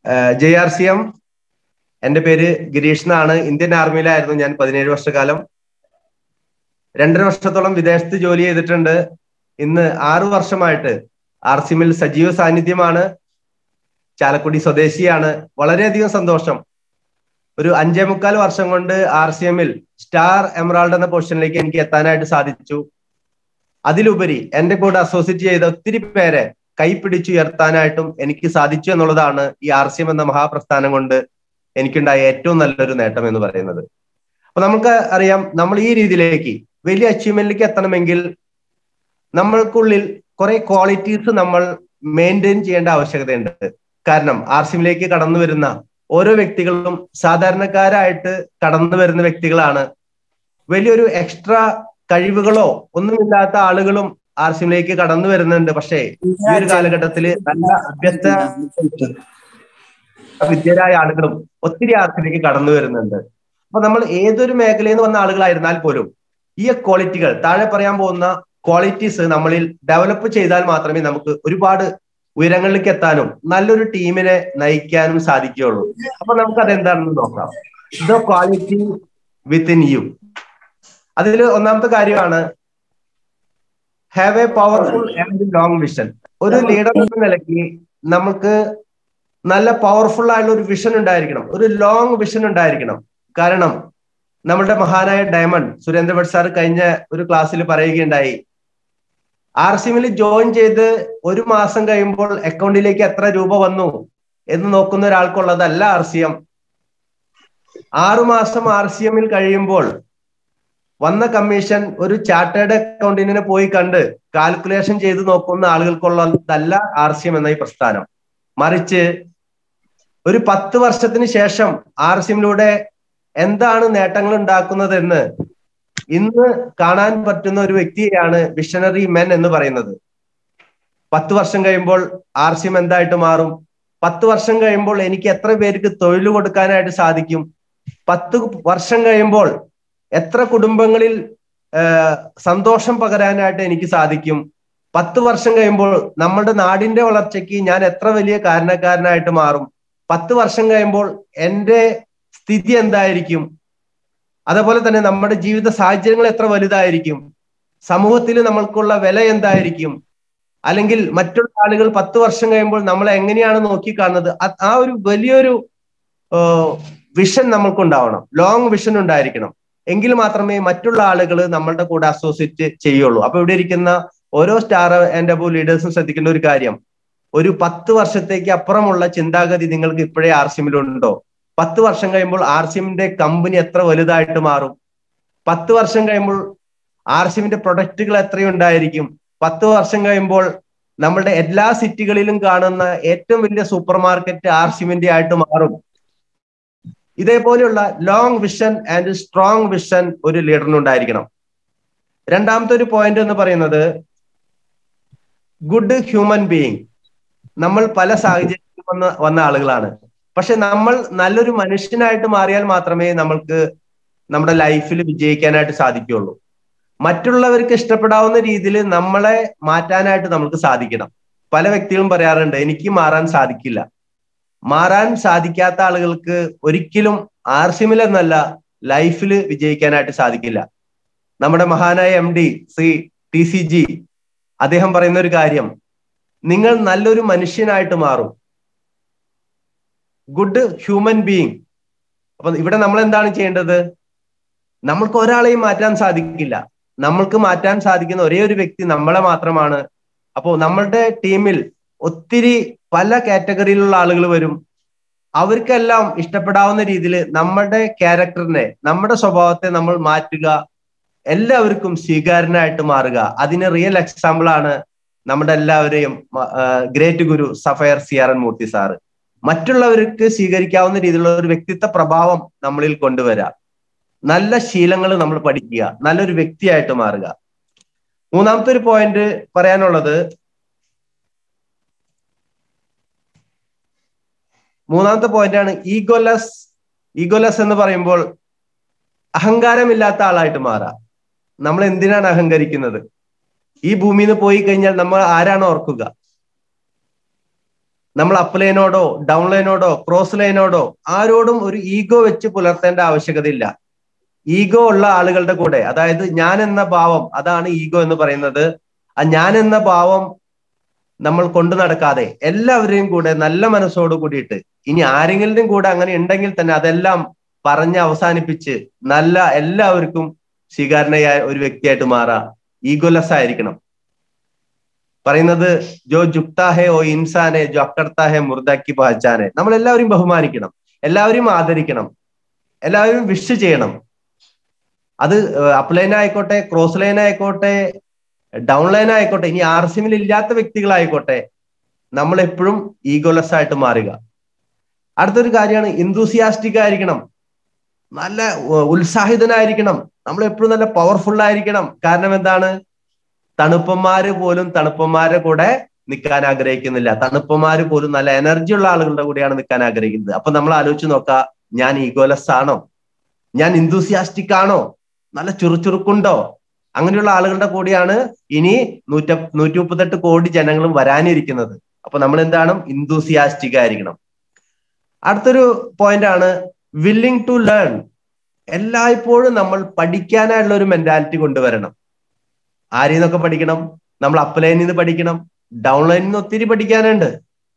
J R C M എന്റെ പേര് ഗിരീഷ് എന്നാണ് ഇന്ത്യൻ ആർമിയിലായിരുന്നു ഞാൻ പതിനേഴ് വർഷക്കാലം രണ്ടര വർഷത്തോളം വിദേശത്ത് ജോലി ചെയ്തിട്ടുണ്ട് ഇന്ന് ആറു വർഷമായിട്ട് ആർ സി എമ്മിൽ സജീവ സാന്നിധ്യമാണ് ചാലക്കുടി സ്വദേശിയാണ് വളരെയധികം സന്തോഷം ഒരു അഞ്ചേ മുക്കാൽ വർഷം കൊണ്ട് ആർ സി എമ്മിൽ സ്റ്റാർ എമറാൾഡ് എന്ന പൊസിഷനിലേക്ക് എനിക്ക് എത്താനായിട്ട് സാധിച്ചു അതിലുപരി എന്റെ കൂടെ അസോസിയേറ്റ് ചെയ്ത ഒത്തിരി പേരെ കൈപ്പിടിച്ചുയർത്താനായിട്ടും എനിക്ക് സാധിച്ചു എന്നുള്ളതാണ് ഈ ആർ സി എം എന്ന മഹാപ്രസ്ഥാനം കൊണ്ട് എനിക്കുണ്ടായ ഏറ്റവും നല്ലൊരു നേട്ടം എന്ന് പറയുന്നത് അപ്പൊ നമുക്ക് അറിയാം നമ്മൾ ഈ രീതിയിലേക്ക് വലിയ അച്ചീവ്മെന്റിലേക്ക് എത്തണമെങ്കിൽ നമ്മൾക്കുള്ളിൽ കുറെ ക്വാളിറ്റീസ് നമ്മൾ മെയിൻറ്റെയിൻ ചെയ്യേണ്ട ആവശ്യകതയുണ്ട് കാരണം ആർ സി എമ്മിലേക്ക് കടന്നു വരുന്ന ഓരോ വ്യക്തികളും സാധാരണക്കാരായിട്ട് കടന്നു വരുന്ന വ്യക്തികളാണ് വലിയൊരു എക്സ്ട്രാ കഴിവുകളോ ഒന്നുമില്ലാത്ത ആളുകളും ആർ സി എമ്മിലേക്ക് കടന്നു വരുന്നുണ്ട് പക്ഷേ ഈ ഒരു കാലഘട്ടത്തിൽ നല്ല അഭ്യസ്ത വിദ്യരായ ആളുകളും ഒത്തിരി ആർ സി എമ്മിലേക്ക് കടന്നു വരുന്നുണ്ട് അപ്പൊ നമ്മൾ ഏതൊരു മേഖലയിൽ നിന്ന് വന്ന ആളുകളായിരുന്നാൽ പോലും ഈ ക്വാളിറ്റികൾ താഴെ പറയാൻ പോകുന്ന ക്വാളിറ്റീസ് നമ്മളിൽ ഡെവലപ്പ് ചെയ്താൽ മാത്രമേ നമുക്ക് ഒരുപാട് ഉയരങ്ങളിലേക്ക് എത്താനും നല്ലൊരു ടീമിനെ നയിക്കാനും സാധിക്കുകയുള്ളൂ അപ്പൊ നമുക്ക് അതെന്താണെന്ന് നോക്കാം ദ ക്വാളിറ്റി വിത്തിൻ യു അതിൽ ഒന്നാമത്തെ കാര്യമാണ് have a powerful and long vision ഒരു ലീഡർ എന്ന നിലയ്ക്ക് നമുക്ക് നല്ല പവർഫുൾ ആയിട്ടുള്ള ഒരു വിഷൻ ഉണ്ടായിരിക്കണം ഒരു ലോങ് വിഷൻ ഉണ്ടായിരിക്കണം കാരണം നമ്മുടെ മഹാനായ ഡയമണ്ട് സുരേന്ദ്ര ഭട്ട് സാർ കഴിഞ്ഞ ഒരു ക്ലാസ്സിൽ പറയുകയുണ്ടായി ആർ സിമിൽ ജോയിൻ ചെയ്ത് ഒരു മാസം കഴിയുമ്പോൾ അക്കൗണ്ടിലേക്ക് എത്ര രൂപ വന്നു എന്ന് നോക്കുന്ന ഒരാൾക്കുള്ളതല്ല ആർ സി എം ആറുമാസം ആർ സി എമ്മിൽ കഴിയുമ്പോൾ വന്ന കമ്മീഷൻ ഒരു ചാർട്ടേഡ് അക്കൗണ്ടിനെ പോയി കണ്ട് കാൽക്കുലേഷൻ ചെയ്ത് നോക്കുന്ന ആളുകൾക്കുള്ളതല്ല ആർ സി എം എന്ന ഈ പ്രസ്ഥാനം മറിച്ച് ഒരു പത്ത് വർഷത്തിന് ശേഷം ആർ സി എമ്മിലൂടെ എന്താണ് നേട്ടങ്ങൾ ഉണ്ടാക്കുന്നതെന്ന് ഇന്ന് കാണാൻ പറ്റുന്ന ഒരു വ്യക്തിയെയാണ് വിഷണറി മെൻ എന്ന് പറയുന്നത് പത്ത് വർഷം കഴിയുമ്പോൾ ആർ സി എം എന്തായിട്ട് മാറും പത്ത് വർഷം കഴിയുമ്പോൾ എനിക്ക് എത്ര പേർക്ക് തൊഴിൽ കൊടുക്കാനായിട്ട് സാധിക്കും പത്ത് വർഷം കഴിയുമ്പോൾ എത്ര കുടുംബങ്ങളിൽ സന്തോഷം പകരാനായിട്ട് എനിക്ക് സാധിക്കും പത്ത് വർഷം കഴിയുമ്പോൾ നമ്മുടെ നാടിന്റെ വളർച്ചയ്ക്ക് ഞാൻ എത്ര വലിയ കാരണക്കാരനായിട്ട് മാറും പത്ത് വർഷം കഴിയുമ്പോൾ എൻ്റെ സ്ഥിതി എന്തായിരിക്കും അതേപോലെ തന്നെ നമ്മുടെ ജീവിത സാഹചര്യങ്ങൾ എത്ര വലുതായിരിക്കും സമൂഹത്തിൽ നമ്മൾക്കുള്ള വില എന്തായിരിക്കും അല്ലെങ്കിൽ മറ്റുള്ള ആളുകൾ പത്ത് വർഷം കഴിയുമ്പോൾ നമ്മളെ എങ്ങനെയാണ് നോക്കിക്കാണുന്നത് ആ ഒരു വലിയൊരു വിഷൻ നമ്മൾക്കുണ്ടാവണം ലോങ് വിഷൻ ഉണ്ടായിരിക്കണം എങ്കിൽ മാത്രമേ മറ്റുള്ള ആളുകൾ നമ്മളുടെ കൂടെ അസോസിയേറ്റ് ചെയ്യുള്ളൂ അപ്പൊ ഇവിടെ ഇരിക്കുന്ന ഓരോ സ്റ്റാർ ആൻഡ് അബോ ലീഡേഴ്സും ശ്രദ്ധിക്കേണ്ട ഒരു കാര്യം ഒരു പത്ത് വർഷത്തേക്ക് അപ്പുറമുള്ള ചിന്താഗതി നിങ്ങൾക്ക് ഇപ്പോഴേ ആർ സിമിലുണ്ടോ പത്ത് വർഷം കഴിയുമ്പോൾ ആർ സിമിന്റെ കമ്പനി എത്ര വലുതായിട്ട് മാറും പത്ത് വർഷം കഴിയുമ്പോൾ ആർ സിമിന്റെ പ്രൊഡക്റ്റുകൾ എത്രയുണ്ടായിരിക്കും പത്ത് വർഷം കഴിയുമ്പോൾ നമ്മളുടെ എല്ലാ സിറ്റികളിലും കാണുന്ന ഏറ്റവും വലിയ സൂപ്പർ മാർക്കറ്റ് ആർ സിമിന്റെ ആയിട്ട് മാറും ഇതേപോലെയുള്ള long vision and strong vision ഒരു ലീഡറിനുണ്ടായിരിക്കണം രണ്ടാമത്തെ ഒരു പോയിന്റ് എന്ന് പറയുന്നത് ഗുഡ് ഹ്യൂമൻ ബീയിങ് നമ്മൾ പല സാഹചര്യത്തിൽ വന്ന വന്ന ആളുകളാണ് പക്ഷെ നമ്മൾ നല്ലൊരു മനുഷ്യനായിട്ട് മാറിയാൽ മാത്രമേ നമ്മൾക്ക് നമ്മുടെ ലൈഫിൽ വിജയിക്കാനായിട്ട് സാധിക്കുകയുള്ളൂ മറ്റുള്ളവർക്ക് ഇഷ്ടപ്പെടാവുന്ന രീതിയിൽ നമ്മളെ മാറ്റാനായിട്ട് നമുക്ക് സാധിക്കണം പല വ്യക്തികളും പറയാറുണ്ട് എനിക്ക് മാറാൻ സാധിക്കില്ല മാറാൻ സാധിക്കാത്ത ആളുകൾക്ക് ഒരിക്കലും ആർ സിമിൽ എന്നല്ല ലൈഫിൽ വിജയിക്കാനായിട്ട് സാധിക്കില്ല നമ്മുടെ മഹാനായ M D Shri T C ji അദ്ദേഹം പറയുന്ന ഒരു കാര്യം നിങ്ങൾ നല്ലൊരു മനുഷ്യനായിട്ട് മാറും ഗുഡ് ഹ്യൂമൻ ബീയിങ് അപ്പൊ ഇവിടെ നമ്മൾ എന്താണ് ചെയ്യേണ്ടത് നമ്മൾക്ക് ഒരാളെയും മാറ്റാൻ സാധിക്കില്ല നമ്മൾക്ക് മാറ്റാൻ സാധിക്കുന്ന ഒരേ ഒരു വ്യക്തി നമ്മളെ മാത്രമാണ് അപ്പോൾ നമ്മളുടെ ടീമിൽ ഒത്തിരി പല കാറ്റഗറിയിലുള്ള ആളുകൾ വരും അവർക്കെല്ലാം ഇഷ്ടപ്പെടാവുന്ന രീതിയിൽ നമ്മുടെ ക്യാരക്ടറിനെ നമ്മുടെ സ്വഭാവത്തെ നമ്മൾ മാറ്റുക എല്ലാവർക്കും സ്വീകാര്യനായിട്ട് മാറുക അതിന് റിയൽ എക്സാമ്പിൾ ആണ് നമ്മുടെ എല്ലാവരെയും ഗ്രേറ്റ് ഗുരു സഫയർ സിയാറൻ മൂർത്തി സാറ് മറ്റുള്ളവർക്ക് സ്വീകരിക്കാവുന്ന രീതിയിലുള്ള ഒരു വ്യക്തിത്വ പ്രഭാവം നമ്മളിൽ കൊണ്ടുവരാം നല്ല ശീലങ്ങൾ നമ്മൾ പഠിക്കുക നല്ലൊരു വ്യക്തിയായിട്ട് മാറുക മൂന്നാമത്തെ ഒരു പോയിന്റ് പറയാനുള്ളത് മൂന്നാമത്തെ പോയിന്റ് ആണ് ഈഗോലെസ് ഈഗോലെസ് എന്ന് പറയുമ്പോൾ അഹങ്കാരമില്ലാത്ത ആളായിട്ട് മാറാം നമ്മൾ എന്തിനാണ് അഹങ്കരിക്കുന്നത് ഈ ഭൂമിയിൽ നിന്ന് പോയി കഴിഞ്ഞാൽ നമ്മൾ ആരാണ് ഓർക്കുക നമ്മൾ അപ്പ് ലൈനോടോ ഡൗൺ ലൈനോടോ ക്രോസ് ലൈനോടോ ആരോടും ഒരു ഈഗോ വെച്ച് പുലർത്തേണ്ട ആവശ്യകതയില്ല ഈഗോ ഉള്ള ആളുകളുടെ കൂടെ അതായത് ഞാൻ എന്ന ഭാവം അതാണ് ഈഗോ എന്ന് പറയുന്നത് ആ ഞാൻ എന്ന ഭാവം നമ്മൾ കൊണ്ടു നടക്കാതെ എല്ലാവരെയും കൂടെ നല്ല മനസ്സോട് കൂടിയിട്ട് ഇനി ആരെങ്കിലും കൂടെ അങ്ങനെ ഉണ്ടെങ്കിൽ തന്നെ അതെല്ലാം പറഞ്ഞ് അവസാനിപ്പിച്ച് നല്ല എല്ലാവർക്കും സ്വീകാരണയായ ഒരു വ്യക്തിയായിട്ട് മാറാ ഈഗോലെസ് ആയിരിക്കണം പറയുന്നത് ജോ ജുക്താ ഹെ ഓ ഇൻസാനെ ജോ അക്കർത്താ ഹെ മുർദാക്കി പഹച്ചാനെ നമ്മൾ എല്ലാവരെയും ബഹുമാനിക്കണം എല്ലാവരെയും ആദരിക്കണം എല്ലാവരും വിഷ് ചെയ്യണം അത് അപ്പ് ലൈൻ ആയിക്കോട്ടെ ക്രോസ് ലൈൻ ആയിക്കോട്ടെ ഡൗൺ ലൈൻ ആയിക്കോട്ടെ ഇനി ആർ സിമിൽ ഇല്ലാത്ത വ്യക്തികളായിക്കോട്ടെ നമ്മൾ എപ്പോഴും ഈഗോലെസ് ആയിട്ട് മാറുക അടുത്തൊരു കാര്യമാണ് ഇന്തൂസിയാസ്റ്റിക് ആയിരിക്കണം നല്ല ഉത്സാഹിതനായിരിക്കണം നമ്മൾ എപ്പോഴും നല്ല പവർഫുൾ ആയിരിക്കണം കാരണം എന്താണ് തണുപ്പന്മാര് പോലും തണുപ്പന്മാരുടെ കൂടെ നിൽക്കാൻ ആഗ്രഹിക്കുന്നില്ല തണുപ്പന്മാര് പോലും നല്ല എനർജി ഉള്ള ആളുകളുടെ കൂടെയാണ് നിൽക്കാൻ ആഗ്രഹിക്കുന്നത് അപ്പൊ നമ്മൾ ആലോചിച്ച് നോക്കാം ഞാൻ ഈഗോലെസ് ആണോ ഞാൻ ഇന്തൂസിയാസ്റ്റിക് ആണോ നല്ല ചുറുചുറുക്കുണ്ടോ അങ്ങനെയുള്ള ആളുകളുടെ കൂടെയാണ് ഇനി നൂറ്റ നൂറ്റി മുപ്പത്തെട്ട് കോടി ജനങ്ങളും വരാനിരിക്കുന്നത് അപ്പൊ നമ്മൾ എന്താണ് ഇന്തൂസിയാസ്റ്റിക് ആയിരിക്കണം അടുത്തൊരു പോയിന്റ് ആണ് വില്ലിംഗ് ടു ലേൺ എല്ലായ്പ്പോഴും നമ്മൾ പഠിക്കാനായുള്ള ഒരു മെന്റാലിറ്റി കൊണ്ടുവരണം ആരിൽ നിന്നൊക്കെ പഠിക്കണം നമ്മൾ അപ്പ് ലൈനിൽ നിന്ന് പഠിക്കണം ഡൗൺ ലൈനിൽ നിന്ന് ഒത്തിരി പഠിക്കാനുണ്ട്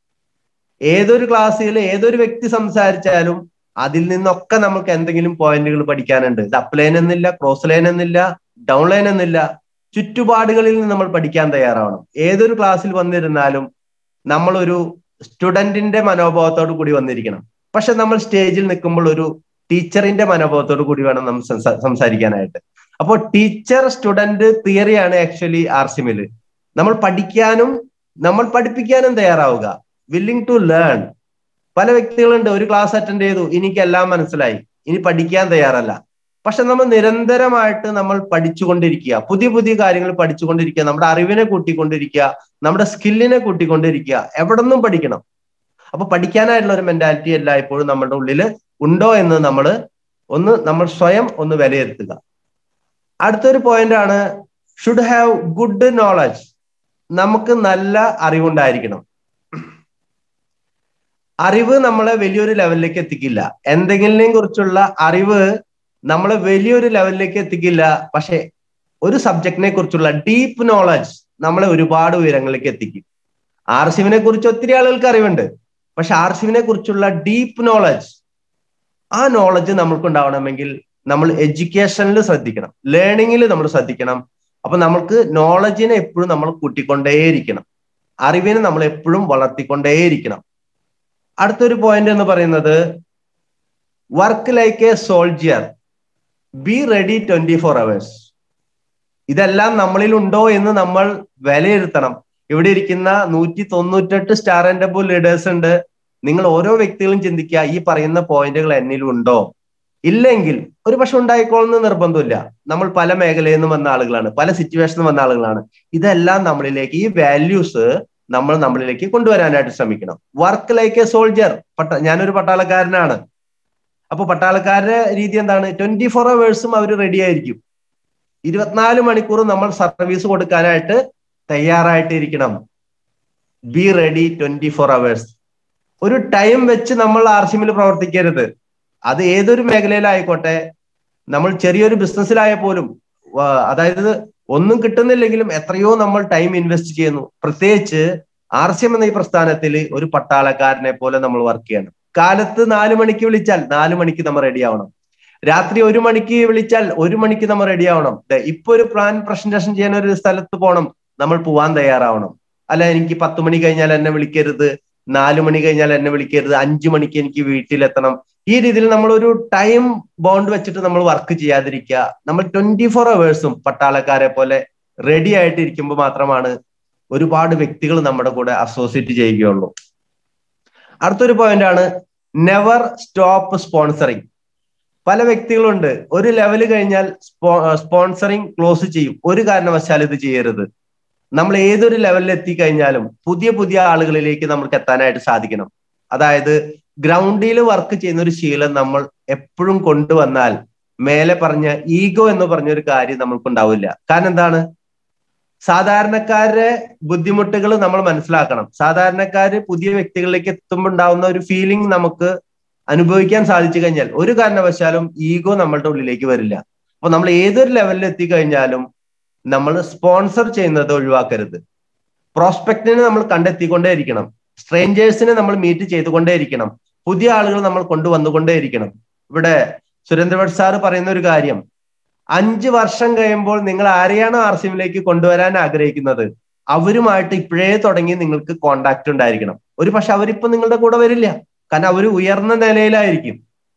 ഏതൊരു ക്ലാസ്സിൽ ഏതൊരു വ്യക്തി സംസാരിച്ചാലും അതിൽ നിന്നൊക്കെ നമുക്ക് എന്തെങ്കിലും പോയിന്റുകൾ പഠിക്കാനുണ്ട് ഇത് അപ്പ് ലൈൻ എന്നില്ല ക്രോസ് ലൈൻ എന്നില്ല ഡൗൺ ലൈൻ എന്നില്ല ചുറ്റുപാടുകളിൽ നിന്ന് നമ്മൾ പഠിക്കാൻ തയ്യാറാവണം ഏതൊരു ക്ലാസ്സിൽ വന്നിരുന്നാലും നമ്മളൊരു സ്റ്റുഡന്റിന്റെ മനോഭാവത്തോടു കൂടി വന്നിരിക്കണം പക്ഷെ നമ്മൾ സ്റ്റേജിൽ നിൽക്കുമ്പോൾ ഒരു ടീച്ചറിന്റെ മനോഭാവത്തോടു കൂടി വേണം നമ്മൾ സംസാരിക്കാനായിട്ട് അപ്പോൾ ടീച്ചർ സ്റ്റുഡന്റ് തിയറിയാണ് ആക്ച്വലി ആർസിമില് നമ്മൾ പഠിക്കാനും നമ്മൾ പഠിപ്പിക്കാനും തയ്യാറാവുക വില്ലിംഗ് ടു ലേൺ പല വ്യക്തികളുണ്ട് ഒരു ക്ലാസ് അറ്റൻഡ് ചെയ്തു എനിക്കെല്ലാം മനസ്സിലായി ഇനി പഠിക്കാൻ തയ്യാറല്ല പക്ഷെ നമ്മൾ നിരന്തരമായിട്ട് നമ്മൾ പഠിച്ചുകൊണ്ടിരിക്കുക പുതിയ പുതിയ കാര്യങ്ങൾ പഠിച്ചുകൊണ്ടിരിക്കുക നമ്മുടെ അറിവിനെ കൂട്ടിക്കൊണ്ടിരിക്കുക നമ്മുടെ സ്കില്ലിനെ കൂട്ടിക്കൊണ്ടിരിക്കുക എവിടെ നിന്നും പഠിക്കണം അപ്പൊ പഠിക്കാനായിട്ടുള്ള ഒരു മെന്റാലിറ്റി എല്ലായ്പ്പോഴും നമ്മുടെ ഉള്ളിൽ ഉണ്ടോ എന്ന് നമ്മൾ ഒന്ന് നമ്മൾ സ്വയം ഒന്ന് വിലയിരുത്തുക അടുത്തൊരു പോയിന്റ് ആണ് ഷുഡ് ഹാവ് ഗുഡ് നോളജ് നമുക്ക് നല്ല അറിവുണ്ടായിരിക്കണം അറിവ് നമ്മളെ വലിയൊരു ലെവലിലേക്ക് എത്തിക്കില്ല എന്തെങ്കിലും കുറിച്ചുള്ള അറിവ് നമ്മളെ വലിയൊരു ലെവലിലേക്ക് എത്തിക്കില്ല പക്ഷെ ഒരു സബ്ജക്റ്റിനെ കുറിച്ചുള്ള ഡീപ്പ് നോളജ് നമ്മളെ ഒരുപാട് ഉയരങ്ങളിലേക്ക് എത്തിക്കും ആർസിവിനെ കുറിച്ച് ഒത്തിരി ആളുകൾക്ക് അറിവുണ്ട് പക്ഷെ ആർസിവിനെ കുറിച്ചുള്ള ഡീപ്പ് നോളജ് ആ നോളജ് നമ്മൾക്ക് ഉണ്ടാവണമെങ്കിൽ നമ്മൾ എഡ്യൂക്കേഷനിൽ ശ്രദ്ധിക്കണം ലേണിങ്ങിൽ നമ്മൾ ശ്രദ്ധിക്കണം അപ്പൊ നമ്മൾക്ക് നോളജിനെ എപ്പോഴും നമ്മൾ കൂട്ടിക്കൊണ്ടേയിരിക്കണം അറിവിനെ നമ്മൾ എപ്പോഴും വളർത്തിക്കൊണ്ടേയിരിക്കണം അടുത്തൊരു പോയിന്റ് എന്ന് പറയുന്നത് work like a soldier be ready twenty four hours ഇതെല്ലാം നമ്മളിൽ ഉണ്ടോ എന്ന് നമ്മൾ വിലയിരുത്തണം ഇവിടെ ഇരിക്കുന്ന നൂറ്റി തൊണ്ണൂറ്റെട്ട് സ്റ്റാർ ആൻഡ് അബോ ലീഡേഴ്സ് ഉണ്ട് നിങ്ങൾ ഓരോ വ്യക്തികളും ചിന്തിക്കുക ഈ പറയുന്ന പോയിന്റുകൾ എന്നിലും ഉണ്ടോ ഇല്ലെങ്കിൽ ഒരു പക്ഷെ ഉണ്ടായിക്കോളുന്ന നിർബന്ധമില്ല നമ്മൾ പല മേഖലയിൽ നിന്ന് വന്ന ആളുകളാണ് പല സിറ്റുവേഷനിൽ വന്ന ആളുകളാണ് ഇതെല്ലാം നമ്മളിലേക്ക് ഈ വാല്യൂസ് നമ്മൾ നമ്മളിലേക്ക് കൊണ്ടുവരാനായിട്ട് ശ്രമിക്കണം വർക്ക് ലൈക്ക് എ സോൾജർ പട്ട ഞാനൊരു പട്ടാളക്കാരനാണ് അപ്പൊ പട്ടാളക്കാരുടെ രീതി എന്താണ് ട്വന്റി ഫോർ അവേഴ്സും അവർ റെഡി ആയിരിക്കും ഇരുപത്തിനാല് മണിക്കൂർ നമ്മൾ സർവീസ് കൊടുക്കാനായിട്ട് തയ്യാറായിട്ട് ഇരിക്കണം be ready twenty four hours ഒരു ടൈം വെച്ച് നമ്മൾ ആർസിമിൽ പ്രവർത്തിക്കരുത് അത് ഏതൊരു മേഖലയിലായിക്കോട്ടെ നമ്മൾ ചെറിയൊരു ബിസിനസ്സിലായ പോലും അതായത് ഒന്നും കിട്ടുന്നില്ലെങ്കിലും എത്രയോ നമ്മൾ ടൈം ഇൻവെസ്റ്റ് ചെയ്യുന്നു പ്രത്യേകിച്ച് ആർ സി എം എന്ന ഈ പ്രസ്ഥാനത്തിൽ ഒരു പട്ടാളക്കാരനെ പോലെ നമ്മൾ വർക്ക് ചെയ്യണം കാലത്ത് നാല് മണിക്ക് വിളിച്ചാൽ നാല് മണിക്ക് നമ്മൾ റെഡി ആവണം രാത്രി ഒരു മണിക്ക് വിളിച്ചാൽ ഒരു മണിക്ക് നമ്മൾ റെഡി ആവണം ഇപ്പൊ ഒരു പ്ലാൻ പ്രസന്റേഷൻ ചെയ്യാൻ ഒരു സ്ഥലത്ത് പോകണം നമ്മൾ പോവാൻ തയ്യാറാവണം അല്ല എനിക്ക് പത്ത് മണി കഴിഞ്ഞാൽ എന്നെ വിളിക്കരുത് നാല് മണി കഴിഞ്ഞാൽ എന്നെ വിളിക്കരുത് അഞ്ചു മണിക്ക് എനിക്ക് വീട്ടിലെത്തണം ഈ രീതിയിൽ നമ്മൾ ഒരു ടൈം ബോണ്ട് വെച്ചിട്ട് നമ്മൾ വർക്ക് ചെയ്യാതിരിക്കുക നമ്മൾ ട്വന്റി ഫോർ അവേഴ്സും പട്ടാളക്കാരെ പോലെ റെഡി ആയിട്ട് ഇരിക്കുമ്പോൾ മാത്രമാണ് ഒരുപാട് വ്യക്തികൾ നമ്മുടെ കൂടെ അസോസിയേറ്റ് ചെയ്യുകയുള്ളൂ അടുത്തൊരു പോയിന്റ് ആണ് നെവർ സ്റ്റോപ്പ് സ്പോൺസറിങ് പല വ്യക്തികളുണ്ട് ഒരു ലെവൽ കഴിഞ്ഞാൽ സ്പോൺസറിങ് ക്ലോസ് ചെയ്യും ഒരു കാരണവശാൽ ഇത് ചെയ്യരുത് നമ്മൾ ഏതൊരു ലെവലിൽ എത്തിക്കഴിഞ്ഞാലും പുതിയ പുതിയ ആളുകളിലേക്ക് നമുക്ക് എത്താനായിട്ട് സാധിക്കണം അതായത് ഗ്രൗണ്ടിൽ വർക്ക് ചെയ്യുന്ന ഒരു ശീലം നമ്മൾ എപ്പോഴും കൊണ്ടുവന്നാൽ മേലെ പറഞ്ഞ ഈഗോ എന്ന് പറഞ്ഞ ഒരു കാര്യം നമ്മൾക്ക് ഉണ്ടാവില്ല കാരണം എന്താണ് സാധാരണക്കാരുടെ ബുദ്ധിമുട്ടുകൾ നമ്മൾ മനസ്സിലാക്കണം സാധാരണക്കാര് പുതിയ വ്യക്തികളിലേക്ക് എത്തുമ്പോൾ ഉണ്ടാവുന്ന ഒരു ഫീലിംഗ് നമുക്ക് അനുഭവിക്കാൻ സാധിച്ചു കഴിഞ്ഞാൽ ഒരു കാരണവശാലും ഈഗോ നമ്മളുടെ ഉള്ളിലേക്ക് വരില്ല അപ്പൊ നമ്മൾ ഏതൊരു ലെവലിൽ എത്തിക്കഴിഞ്ഞാലും നമ്മൾ സ്പോൺസർ ചെയ്യുന്നത് ഒഴിവാക്കരുത് പ്രോസ്പെക്റ്റിനെ നമ്മൾ കണ്ടെത്തിക്കൊണ്ടേയിരിക്കണം സ്ട്രേഞ്ചേഴ്സിനെ നമ്മൾ മീറ്റ് ചെയ്തുകൊണ്ടേയിരിക്കണം പുതിയ ആളുകൾ നമ്മൾ കൊണ്ടുവന്നുകൊണ്ടേയിരിക്കണം ഇവിടെ സുരേന്ദ്രഭട്ട് സാറ് പറയുന്ന ഒരു കാര്യം അഞ്ച് വർഷം കഴിയുമ്പോൾ നിങ്ങൾ ആരെയാണോ ആർ സി എമ്മിലേക്ക് കൊണ്ടുവരാൻ ആഗ്രഹിക്കുന്നത് അവരുമായിട്ട് ഇപ്പോഴേ തുടങ്ങി നിങ്ങൾക്ക് കോണ്ടാക്ട് ഉണ്ടായിരിക്കണം ഒരു പക്ഷെ അവരിപ്പോ നിങ്ങളുടെ കൂടെ വരില്ല കാരണം അവർ ഉയർന്ന നിലയിലായിരിക്കും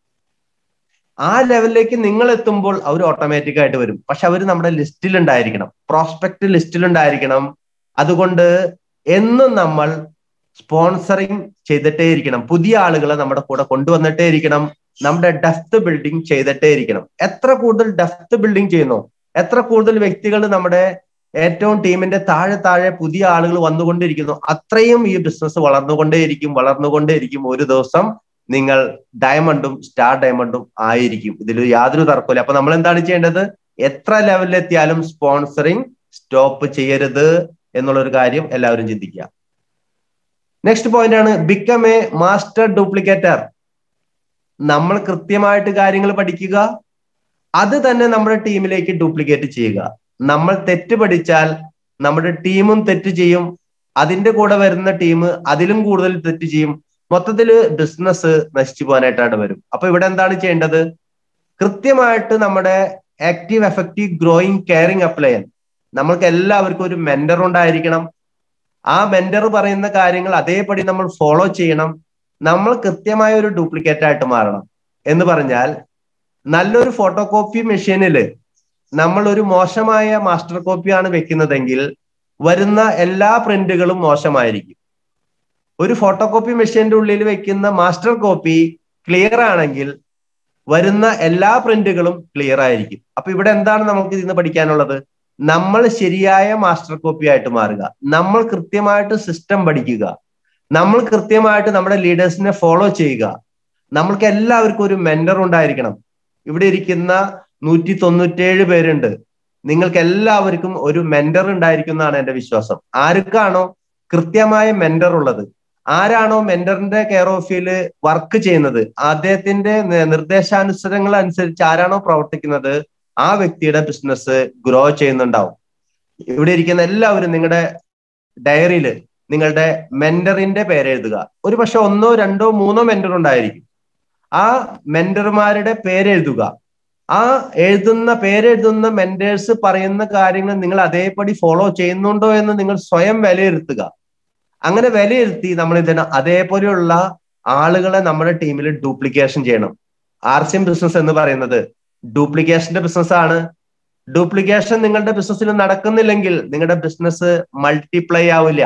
ആ ലെവലിലേക്ക് നിങ്ങൾ എത്തുമ്പോൾ അവർ ഓട്ടോമാറ്റിക് ആയിട്ട് വരും പക്ഷെ അവർ നമ്മുടെ ലിസ്റ്റിൽ ഉണ്ടായിരിക്കണം പ്രോസ്പെക്ട് ലിസ്റ്റിൽ ഉണ്ടായിരിക്കണം അതുകൊണ്ട് എന്നും നമ്മൾ സ്പോൺസറിങ് ചെയ്തിട്ടേ ഇരിക്കണം പുതിയ ആളുകളെ നമ്മുടെ കൂടെ കൊണ്ടുവന്നിട്ടേ ഇരിക്കണം നമ്മുടെ ഡെഫ്ത് ബിൽഡിംഗ് ചെയ്തിട്ടേ ഇരിക്കണം എത്ര കൂടുതൽ ഡെഫ്ത് ബിൽഡിംഗ് ചെയ്യുന്നു എത്ര കൂടുതൽ വ്യക്തികൾ നമ്മുടെ ഏറ്റവും ടീമിന്റെ താഴെ താഴെ പുതിയ ആളുകൾ വന്നുകൊണ്ടിരിക്കുന്നു അത്രയും ഈ ബിസിനസ് വളർന്നുകൊണ്ടേയിരിക്കും വളർന്നുകൊണ്ടേയിരിക്കും ഒരു ദിവസം നിങ്ങൾ ഡയമണ്ടും സ്റ്റാർ ഡയമണ്ടും ആയിരിക്കും ഇതിൽ യാതൊരു തർക്കമില്ല അപ്പൊ നമ്മൾ എന്താണ് ചെയ്യേണ്ടത് എത്ര ലെവലിലെത്തിയാലും സ്പോൺസറിങ് സ്റ്റോപ്പ് ചെയ്യരുത് എന്നുള്ള ഒരു കാര്യം എല്ലാവരും ചിന്തിക്കുക നെക്സ്റ്റ് പോയിന്റ് ആണ് ബിക്കം എ മാസ്റ്റർ ഡ്യൂപ്ലിക്കേറ്റർ നമ്മൾ കൃത്യമായിട്ട് കാര്യങ്ങൾ പഠിക്കുക അത് തന്നെ നമ്മുടെ ടീമിലേക്ക് ഡ്യൂപ്ലിക്കേറ്റ് ചെയ്യുക നമ്മൾ തെറ്റ് പഠിച്ചാൽ നമ്മുടെ ടീമും തെറ്റ് ചെയ്യും അതിന്റെ കൂടെ വരുന്ന ടീം അതിലും കൂടുതൽ തെറ്റ് ചെയ്യും മൊത്തത്തിൽ ബിസിനസ് നശിച്ചു പോകാനായിട്ടാണ് വരും അപ്പൊ ഇവിടെ എന്താണ് ചെയ്യേണ്ടത് കൃത്യമായിട്ട് നമ്മുടെ ആക്റ്റീവ് എഫക്റ്റീവ് ഗ്രോയിങ് കെയറിങ് അപ്ലയൻ നമ്മൾക്ക് എല്ലാവർക്കും ഒരു മെന്റർ ഉണ്ടായിരിക്കണം ആ മെന്റർ പറയുന്ന കാര്യങ്ങൾ അതേപടി നമ്മൾ ഫോളോ ചെയ്യണം നമ്മൾ കൃത്യമായ ഒരു ഡ്യൂപ്ലിക്കേറ്റ് ആയിട്ട് മാറണം എന്ന് പറഞ്ഞാൽ നല്ലൊരു ഫോട്ടോ കോപ്പി മെഷീനിൽ നമ്മൾ ഒരു മോശമായ മാസ്റ്റർ കോപ്പിയാണ് വെക്കുന്നതെങ്കിൽ വരുന്ന എല്ലാ പ്രിന്റുകളും മോശമായിരിക്കും ഒരു ഫോട്ടോ കോപ്പി മെഷീന്റെ ഉള്ളിൽ വെക്കുന്ന മാസ്റ്റർ കോപ്പി ക്ലിയർ ആണെങ്കിൽ വരുന്ന എല്ലാ പ്രിന്റുകളും ക്ലിയർ ആയിരിക്കും അപ്പൊ ഇവിടെ എന്താണ് നമുക്ക് ഇതിന്ന് പഠിക്കാനുള്ളത് നമ്മൾ ശരിയായ മാസ്റ്റർ കോപ്പി ആയിട്ട് മാറുക നമ്മൾ കൃത്യമായിട്ട് സിസ്റ്റം പഠിക്കുക നമ്മൾ കൃത്യമായിട്ട് നമ്മുടെ ലീഡേഴ്സിനെ ഫോളോ ചെയ്യുക നമ്മൾക്ക് എല്ലാവർക്കും ഒരു മെന്റർ ഉണ്ടായിരിക്കണം ഇവിടെ ഇരിക്കുന്ന നൂറ്റി തൊണ്ണൂറ്റേഴ് പേരുണ്ട് നിങ്ങൾക്ക് എല്ലാവർക്കും ഒരു മെന്റർ ഉണ്ടായിരിക്കുന്നതാണ് എന്റെ വിശ്വാസം ആർക്കാണോ കൃത്യമായ മെന്റർ ഉള്ളത് ആരാണോ മെന്ററിന്റെ കെയർ ഓഫില് വർക്ക് ചെയ്യുന്നത് അദ്ദേഹത്തിന്റെ നിർദ്ദേശാനുസരങ്ങൾ അനുസരിച്ച് ആരാണോ പ്രവർത്തിക്കുന്നത് ആ വ്യക്തിയുടെ ബിസിനസ് ഗ്രോ ചെയ്യുന്നുണ്ടാവും ഇവിടെ ഇരിക്കുന്ന എല്ലാവരും നിങ്ങളുടെ ഡയറിയിൽ നിങ്ങളുടെ മെന്ററിന്റെ പേര് എഴുതുക ഒരു പക്ഷെ ഒന്നോ രണ്ടോ മൂന്നോ മെന്റർ ഉണ്ടായിരിക്കും ആ മെന്റർമാരുടെ പേരെഴുതുക ആ എഴുതുന്ന പേരെഴുതുന്ന മെന്റേഴ്സ് പറയുന്ന കാര്യങ്ങൾ നിങ്ങൾ അതേപടി ഫോളോ ചെയ്യുന്നുണ്ടോ എന്ന് നിങ്ങൾ സ്വയം വിലയിരുത്തുക അങ്ങനെ വിലയിരുത്തി നമ്മൾ ഇതിന് അതേപോലെയുള്ള ആളുകളെ നമ്മുടെ ടീമിൽ ഡ്യൂപ്ലിക്കേഷൻ ചെയ്യണം ആർ സി എം ബിസിനസ് എന്ന് പറയുന്നത് ഡ്യൂപ്ലിക്കേഷന്റെ ബിസിനസ് ആണ് ഡ്യൂപ്ലിക്കേഷൻ നിങ്ങളുടെ ബിസിനസ്സിൽ നടക്കുന്നില്ലെങ്കിൽ നിങ്ങളുടെ ബിസിനസ് മൾട്ടിപ്ലൈ ആവില്ല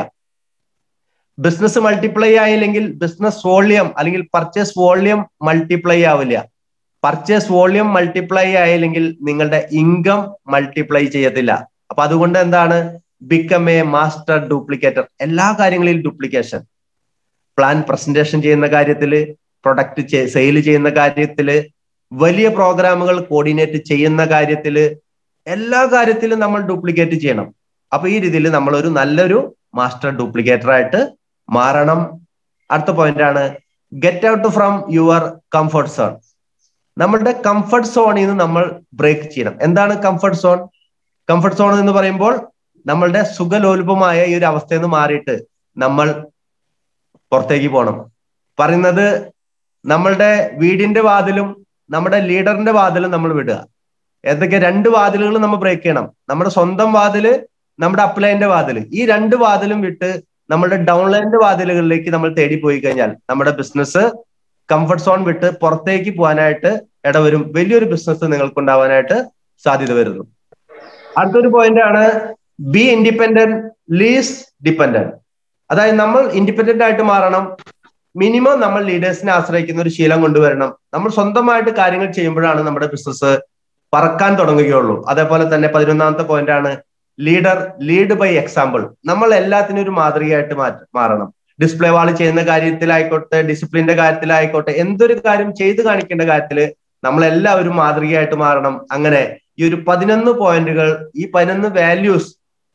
ബിസിനസ് മൾട്ടിപ്ലൈ ആയില്ലെങ്കിൽ ബിസിനസ് വോള്യം അല്ലെങ്കിൽ പർച്ചേസ് വോള്യം മൾട്ടിപ്ലൈ ആവില്ല പർച്ചേസ് വോള്യം മൾട്ടിപ്ലൈ ആയില്ലെങ്കിൽ നിങ്ങളുടെ ഇൻകം മൾട്ടിപ്ലൈ ചെയ്യത്തില്ല അപ്പൊ അതുകൊണ്ട് എന്താണ് ബിക്കം എ മാസ്റ്റർ ഡ്യൂപ്ലിക്കേറ്റർ എല്ലാ കാര്യങ്ങളിലും ഡ്യൂപ്ലിക്കേഷൻ പ്ലാൻ പ്രസന്റേഷൻ ചെയ്യുന്ന കാര്യത്തില് പ്രൊഡക്റ്റ് സെയിൽ ചെയ്യുന്ന കാര്യത്തില് വലിയ പ്രോഗ്രാമുകൾ കോർഡിനേറ്റ് ചെയ്യുന്ന കാര്യത്തില് എല്ലാ കാര്യത്തിലും നമ്മൾ ഡ്യൂപ്ലിക്കേറ്റ് ചെയ്യണം അപ്പൊ ഈ രീതിയിൽ നമ്മൾ ഒരു നല്ലൊരു മാസ്റ്റർ ഡ്യൂപ്ലിക്കേറ്റർ ആയിട്ട് മാറണം അടുത്ത പോയിന്റ് ആണ് get out from your comfort zone നമ്മളുടെ കംഫർട്ട് സോണിൽ നിന്ന് നമ്മൾ ബ്രേക്ക് ചെയ്യണം എന്താണ് കംഫർട്ട് സോൺ കംഫർട്ട് സോൺ എന്ന് പറയുമ്പോൾ നമ്മളുടെ സുഖലോലുപമായ ഈ ഒരു അവസ്ഥയിൽ നിന്ന് മാറിയിട്ട് നമ്മൾ പുറത്തേക്ക് പോകണം പറയുന്നത് നമ്മളുടെ വീടിന്റെ വാതിലും നമ്മുടെ ലീഡറിന്റെ വാതിലും നമ്മൾ വിടുക ഏതൊക്കെ രണ്ട് വാതിലുകൾ നമ്മൾ ബ്രേക്ക് ചെയ്യണം നമ്മുടെ സ്വന്തം വാതില് നമ്മുടെ അപ്ലൈന്റെ വാതില് ഈ രണ്ട് വാതിലും വിട്ട് നമ്മുടെ ഡൗൺലൈനിന്റെ വാതിലുകളിലേക്ക് നമ്മൾ തേടി പോയി കഴിഞ്ഞാൽ നമ്മുടെ ബിസിനസ് കംഫർട്ട് സോൺ വിട്ട് പുറത്തേക്ക് പോകാനായിട്ട് ഇടവരും വലിയൊരു ബിസിനസ് നിങ്ങൾക്ക് ഉണ്ടാവാനായിട്ട് സാധ്യത വരുന്നു അടുത്തൊരു പോയിന്റ് ആണ് ബി ഇൻഡിപെൻഡന്റ് ലീസ് ഡിപ്പെൻഡന്റ് അതായത് നമ്മൾ ഇൻഡിപെൻഡന്റ് ആയിട്ട് മാറണം മിനിമം നമ്മൾ ലീഡേഴ്സിനെ ആശ്രയിക്കുന്ന ഒരു ശീലം കൊണ്ടുവരണം നമ്മൾ സ്വന്തമായിട്ട് കാര്യങ്ങൾ ചെയ്യുമ്പോഴാണ് നമ്മുടെ ബിസിനസ് പറക്കാൻ തുടങ്ങുകയുള്ളൂ അതേപോലെ തന്നെ പതിനൊന്നാമത്തെ പോയിന്റ് ആണ് ലീഡർ ലീഡ് ബൈ എക്സാമ്പിൾ നമ്മൾ എല്ലാത്തിനും ഒരു മാതൃകയായിട്ട് മാറണം ഡിസ്പ്ലേ വാൾ ചെയ്യുന്ന കാര്യത്തിലായിക്കോട്ടെ ഡിസിപ്ലിന്റെ കാര്യത്തിലായിക്കോട്ടെ എന്തൊരു കാര്യം ചെയ്തു കാണിക്കേണ്ട കാര്യത്തിൽ നമ്മൾ എല്ലാവരും മാതൃകയായിട്ട് മാറണം അങ്ങനെ ഈ ഒരു പതിനൊന്ന് പോയിന്റുകൾ ഈ പതിനൊന്ന് വാല്യൂസ്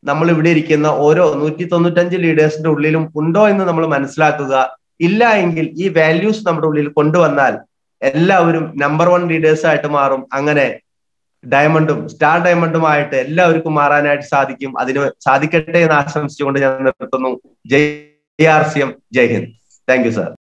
നമ്മൾ ഇവിടെ ഇരിക്കുന്ന ഓരോ നൂറ്റി തൊണ്ണൂറ്റഞ്ച് ലീഡേഴ്സിന്റെ ഉള്ളിലും ഉണ്ടോ എന്ന് നമ്മൾ മനസ്സിലാക്കുക ഇല്ല എങ്കിൽ ഈ വാല്യൂസ് നമ്മുടെ ഉള്ളിൽ കൊണ്ടുവന്നാൽ എല്ലാവരും നമ്പർ വൺ ലീഡേഴ്സ് ആയിട്ട് മാറും അങ്ങനെ ഡയമണ്ടും സ്റ്റാർ ഡയമണ്ടുമായിട്ട് എല്ലാവർക്കും മാറാനായിട്ട് സാധിക്കും അതിന് സാധിക്കട്ടെ എന്ന് ആശംസിച്ചുകൊണ്ട് ഞാൻ നിർത്തുന്നു ജയ് ആർ സി എം ജയ് ഹിന്ദ് താങ്ക് യു സാർ